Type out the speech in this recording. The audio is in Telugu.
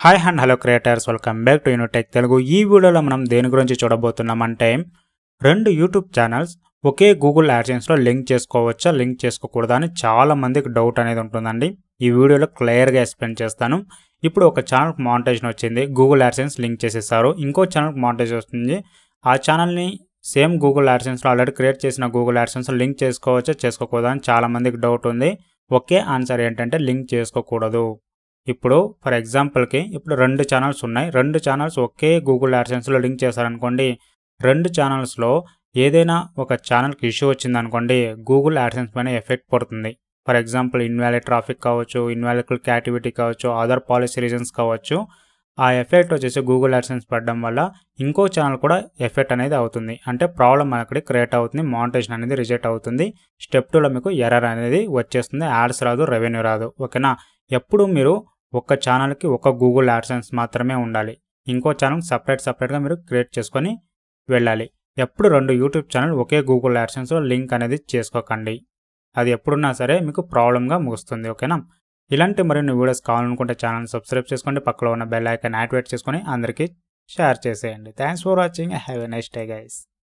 hi and hello creators welcome back to Unitech Telugu ఈ వీడియోలో మనం దేని గురించి చూడబోతున్నామంటే రెండు యూట్యూబ్ ఛానల్స్ ఒకే గూగుల్ యాడ్సెన్స్లో లింక్ చేసుకోవచ్చా లింక్ చేసుకోకూడదా అని చాలా మందికి డౌట్ అనేది ఉంటుందండి ఈ వీడియోలో క్లియర్గా ఎక్స్ప్లెయిన్ చేస్తాను ఇప్పుడు ఒక ఛానల్కి మానిటైజేషన్ వచ్చింది గూగుల్ యాడ్సెన్స్ లింక్ చేసేసారు ఇంకో ఛానల్కి మానిటైజేషన్ వస్తుంది ఆ ఛానల్ని సేమ్ గూగుల్ యాడ్సెన్స్లో ఆల్రెడీ క్రియేట్ చేసిన గూగుల్ యాడ్సెన్స్ లింక్ చేసుకోవచ్చా చేసుకోకూడదా అని చాలా మందికి డౌట్ ఉంది ఒకే ఆన్సర్ ఏంటంటే లింక్ చేసుకోకూడదు ఇప్పుడు ఫర్ ఎగ్జాంపుల్కి ఇప్పుడు రెండు ఛానల్స్ ఉన్నాయి రెండు ఛానల్స్ ఒకే గూగుల్ యాడ్సెన్స్లో లింక్ చేశారనుకోండి రెండు ఛానల్స్లో ఏదైనా ఒక ఛానల్కి ఇష్యూ వచ్చిందనుకోండి గూగుల్ యాడ్సెన్స్ పైన ఎఫెక్ట్ పడుతుంది ఫర్ ఎగ్జాంపుల్ ఇన్వాలిడ్ ట్రాఫిక్ కావచ్చు ఇన్వాలిడ్ క్యాటివిటీ కావచ్చు అదర్ పాలసీ రీజన్స్ కావచ్చు ఆ ఎఫెక్ట్ వచ్చేసి గూగుల్ యాడ్సెన్స్ పడడం వల్ల ఇంకో ఛానల్ కూడా ఎఫెక్ట్ అనేది అవుతుంది అంటే ప్రాబ్లం మనకి క్రియేట్ అవుతుంది మానిటేషన్ అనేది రిజెక్ట్ అవుతుంది స్టెప్ టూలో మీకు ఎర్రర్ అనేది వచ్చేస్తుంది యాడ్స్ రాదు రెవెన్యూ రాదు ఓకేనా ఎప్పుడు మీరు ఒక ఛానల్కి ఒక గూగుల్ యాడ్సెన్స్ మాత్రమే ఉండాలి ఇంకో ఛానల్ సపరేట్ సపరేట్గా మీరు క్రియేట్ చేసుకొని వెళ్ళాలి ఎప్పుడు రెండు యూట్యూబ్ ఛానల్ ఒకే గూగుల్ యాడ్సెన్స్లో లింక్ అనేది చేసుకోకండి అది ఎప్పుడున్నా సరే మీకు ప్రాబ్లంగా ముగుస్తుంది ఓకేనా ఇలాంటి మరిన్ని వీడియోస్ కావాలనుకుంటే ఛానల్ సబ్స్క్రైబ్ చేసుకోండి పక్కలో ఉన్న బెల్ ఐకాన్ యాక్టివేట్ చేసుకొని అందరికీ షేర్ చేసేయండి thanks for watching have a nice day guys